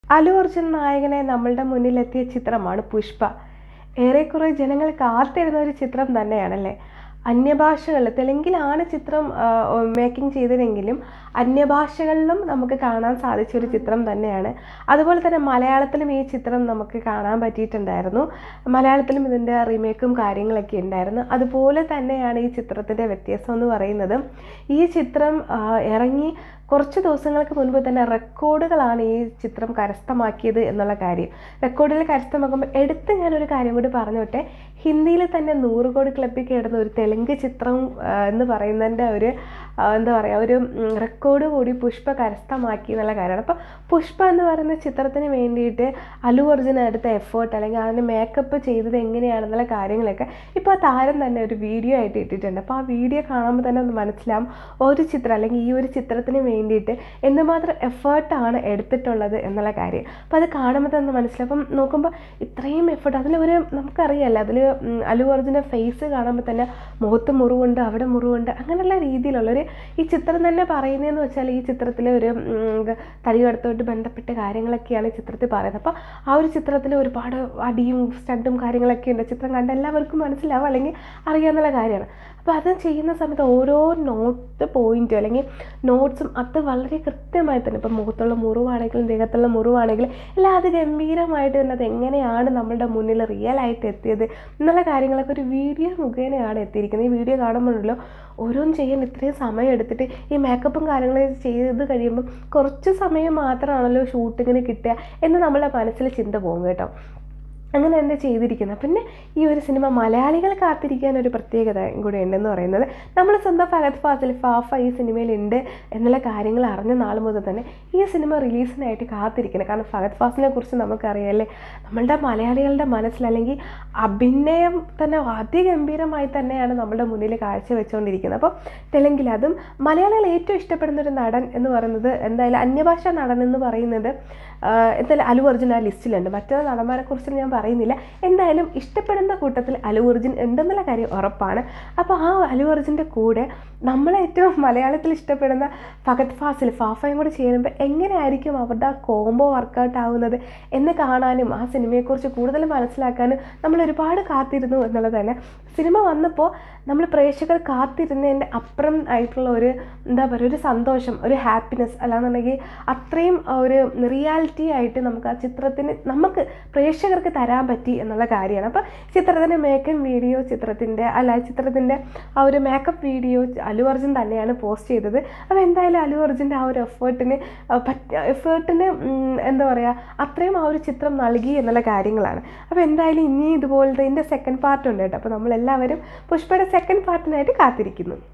അല്ലു അർജുൻ നായകനെ നമ്മളുടെ മുന്നിലെത്തിയ ചിത്രമാണ് പുഷ്പ ഏറെക്കുറെ ജനങ്ങൾ കാത്തിരുന്ന ഒരു ചിത്രം തന്നെയാണല്ലേ അന്യഭാഷകളിൽ തെലുങ്കിലാണ് ചിത്രം മേക്കിംഗ് ചെയ്തതെങ്കിലും അന്യഭാഷകളിലും നമുക്ക് കാണാൻ സാധിച്ച ഒരു ചിത്രം തന്നെയാണ് അതുപോലെ തന്നെ മലയാളത്തിലും ഈ ചിത്രം നമുക്ക് കാണാൻ പറ്റിയിട്ടുണ്ടായിരുന്നു മലയാളത്തിലും ഇതിൻ്റെ റീമേക്കും കാര്യങ്ങളൊക്കെ ഉണ്ടായിരുന്നു അതുപോലെ തന്നെയാണ് ഈ ചിത്രത്തിൻ്റെ വ്യത്യാസം എന്ന് പറയുന്നത് ഈ ചിത്രം ആ, ഇറങ്ങി കുറച്ച് ദിവസങ്ങൾക്ക് മുൻപ് തന്നെ റെക്കോർഡുകളാണ് ഈ ചിത്രം കരസ്ഥമാക്കിയത് എന്നുള്ള കാര്യം റെക്കോർഡുകൾ കരസ്ഥമാക്കുമ്പോൾ എടുത്ത് ഞാനൊരു കാര്യം കൂടി പറഞ്ഞോട്ടെ ഹിന്ദിയിൽ തന്നെ നൂറ് കോടി ക്ലബിൽ കിടന്ന ഒരു തെലുങ്ക് ചിത്രം ആ, എന്ന് പറയുന്നതിൻ്റെ ഒരു ആ, എന്താ പറയുക ഒരു ഉം, റെക്കോർഡ് കൂടി പുഷ്പ കരസ്ഥമാക്കി എന്നുള്ള കാര്യമാണ് അപ്പോൾ പുഷ്പ എന്ന് പറയുന്ന ചിത്രത്തിന് വേണ്ടിയിട്ട് അല്ലു അർജുൻ എടുത്ത എഫേർട്ട് അല്ലെങ്കിൽ അതിന് മേക്കപ്പ് ചെയ്തത് എങ്ങനെയാണെന്നുള്ള കാര്യങ്ങളൊക്കെ ഇപ്പോൾ ആ താരം തന്നെ ഒരു വീഡിയോ ആയിട്ട് ഇട്ടിട്ടുണ്ട് അപ്പോൾ ആ വീഡിയോ കാണുമ്പോൾ തന്നെ ഒന്ന് മനസ്സിലാവും ഒരു ചിത്രം അല്ലെങ്കിൽ ഈ ഒരു ചിത്രത്തിന് വേണ്ടിയിട്ട് എന്തുമാത്രം എഫേർട്ടാണ് എടുത്തിട്ടുള്ളത് എന്നുള്ള കാര്യം അപ്പോൾ അത് കാണുമ്പോൾ തന്നെ മനസ്സിലാവും അപ്പം നോക്കുമ്പോൾ ഇത്രയും എഫേർട്ട് അതിലൊരു നമുക്കറിയാമല്ലോ അതിൽ അല്ലു അർജുൻ്റെ ഫേസ് കാണുമ്പോൾ തന്നെ മുഖത്ത് മുറിവുണ്ട് അവിടെ മുറിവുണ്ട് അങ്ങനെയുള്ള രീതിയിലുള്ളൊരു ഈ ചിത്രം തന്നെ പറയുന്നതെന്ന് വെച്ചാൽ ഈ ചിത്രത്തിലെ ഒരു ഉം, തടികടത്തോട്ട് ബന്ധപ്പെട്ട കാര്യങ്ങളൊക്കെയാണ് ഈ ചിത്രത്തിൽ പറയുന്നത് അപ്പോൾ ആ ഒരു ചിത്രത്തിൽ ഒരുപാട് അടിയും സ്റ്റഡും കാര്യങ്ങളൊക്കെ ഉണ്ട് ചിത്രം കണ്ട് എല്ലാവർക്കും മനസ്സിലാവും അല്ലെങ്കിൽ അറിയാവുന്ന കാര്യമാണ് അപ്പോൾ അത് ചെയ്യുന്ന സമയത്ത് ഓരോ നോട്ട് പോയിന്റും അല്ലെങ്കിൽ നോട്ട്സും അത് വളരെ കൃത്യമായി തന്നെ ഇപ്പം മുഖത്തുള്ള മുറിവാണെങ്കിലും ദേഹത്തുള്ള മുറിവാണെങ്കിലും എല്ലാം അത് ഗംഭീരമായിട്ട് തന്നെ അത് എങ്ങനെയാണ് നമ്മളുടെ മുന്നിൽ റിയൽ ആയിട്ട് എത്തിയത് എന്നുള്ള കാര്യങ്ങളൊക്കെ ഒരു വീഡിയോ മുഖേനയാണ് എത്തിയിരിക്കുന്നത് ഈ വീഡിയോ കാണുമ്പോഴല്ലോ ഓരോന്നും ചെയ്യാൻ ഇത്രയും സമയം എടുത്തിട്ട് ഈ മേക്കപ്പും കാര്യങ്ങളും ചെയ്ത് കഴിയുമ്പോൾ കുറച്ച് സമയം മാത്രമാണല്ലോ ഷൂട്ടിങ്ങിന് കിട്ടുക എന്ന് നമ്മളെ മനസ്സിൽ ചിന്ത പോകും കേട്ടോ അങ്ങനെ തന്നെ ചെയ്തിരിക്കുന്നത് പിന്നെ ഈ ഒരു സിനിമ മലയാളികൾ കാത്തിരിക്കാൻ ഒരു പ്രത്യേകത കൂടെ ഉണ്ടെന്ന് പറയുന്നത് നമ്മൾ സ്വന്തം ഫഹദ് ഫാസിൽ ഫാഫ ഈ സിനിമയിലുണ്ട് എന്നുള്ള കാര്യങ്ങൾ അറിഞ്ഞ നാൾ മുതൽ തന്നെ ഈ സിനിമ റിലീസിനായിട്ട് കാത്തിരിക്കണം കാരണം ഫഹദ് ഫാസിനെ കുറിച്ച് നമുക്കറിയാമല്ലേ നമ്മളുടെ മലയാളികളുടെ മനസ്സിൽ അല്ലെങ്കിൽ അഭിനയം തന്നെ അതിഗംഭീരമായി തന്നെയാണ് നമ്മുടെ മുന്നിൽ കാഴ്ചവെച്ചുകൊണ്ടിരിക്കുന്നത് അപ്പോൾ തെലുങ്കിൽ അതും മലയാളികൾ ഏറ്റവും ഇഷ്ടപ്പെടുന്ന ഒരു നടൻ എന്ന് പറയുന്നത് എന്തായാലും അന്യഭാഷാ നടൻ എന്ന് പറയുന്നത് ആ, എന്തായാലും അലു അർജുൻ ആ ലിസ്റ്റിലുണ്ട് മറ്റു നടന്മാരെ കുറിച്ച് ഞാൻ പറയുന്നില്ല എന്തായാലും ഇഷ്ടപ്പെടുന്ന കൂട്ടത്തിൽ അലു അർജുൻ ഉണ്ടെന്നുള്ള കാര്യം ഉറപ്പാണ് അപ്പോൾ ആ അലു അർജുൻ്റെ കൂടെ നമ്മളെ ഏറ്റവും മലയാളത്തിൽ ഇഷ്ടപ്പെടുന്ന ഫഹദ് ഫാസിൽ ഫാഫയും കൂടെ ചേരുമ്പോൾ എങ്ങനെയായിരിക്കും അവരുടെ ആ കോംബോ വർക്കൗട്ട് ആവുന്നത് എന്ന് കാണാനും ആ സിനിമയെക്കുറിച്ച് കൂടുതൽ മനസ്സിലാക്കാനും നമ്മൾ ഒരുപാട് കാത്തിരുന്നു എന്നുള്ളത് തന്നെ സിനിമ വന്നപ്പോൾ നമ്മൾ പ്രേക്ഷകർ കാത്തിരുന്നതിൻ്റെ അപ്പുറം ആയിട്ടുള്ള ഒരു എന്താ പറയുക ഒരു സന്തോഷം ഒരു ഹാപ്പിനെസ് അല്ലാന്നുണ്ടെങ്കിൽ അത്രയും ഒരു റിയാലിറ്റി ആയിട്ട് നമുക്ക് ആ ചിത്രത്തിന് നമുക്ക് പ്രേക്ഷകർക്ക് തരാൻ പറ്റി എന്നുള്ള കാര്യമാണ് അപ്പോൾ ചിത്രത്തിൻ്റെ മേക്കപ്പ് വീഡിയോ ചിത്രത്തിൻ്റെ അല്ല ചിത്രത്തിൻ്റെ ആ ഒരു മേക്കപ്പ് വീഡിയോ അല്ലു അർജുൻ തന്നെയാണ് പോസ്റ്റ് ചെയ്തത് അപ്പോൾ എന്തായാലും അല്ലു അർജുൻ്റെ ആ ഒരു എഫേർട്ടിന് പറ്റ എഫേർട്ടിന് എന്താ പറയുക അത്രയും ആ ഒരു ചിത്രം നൽകി എന്നുള്ള കാര്യങ്ങളാണ് അപ്പോൾ എന്തായാലും ഇനി ഇതുപോലത്തെ ഇതിൻ്റെ സെക്കൻഡ് പാർട്ട് ഉണ്ട് കേട്ടോ അപ്പോൾ നമ്മളെല്ലാവരും പുഷ്പയുടെ സെക്കൻഡ് പാർട്ടിനായിട്ട് കാത്തിരിക്കുന്നു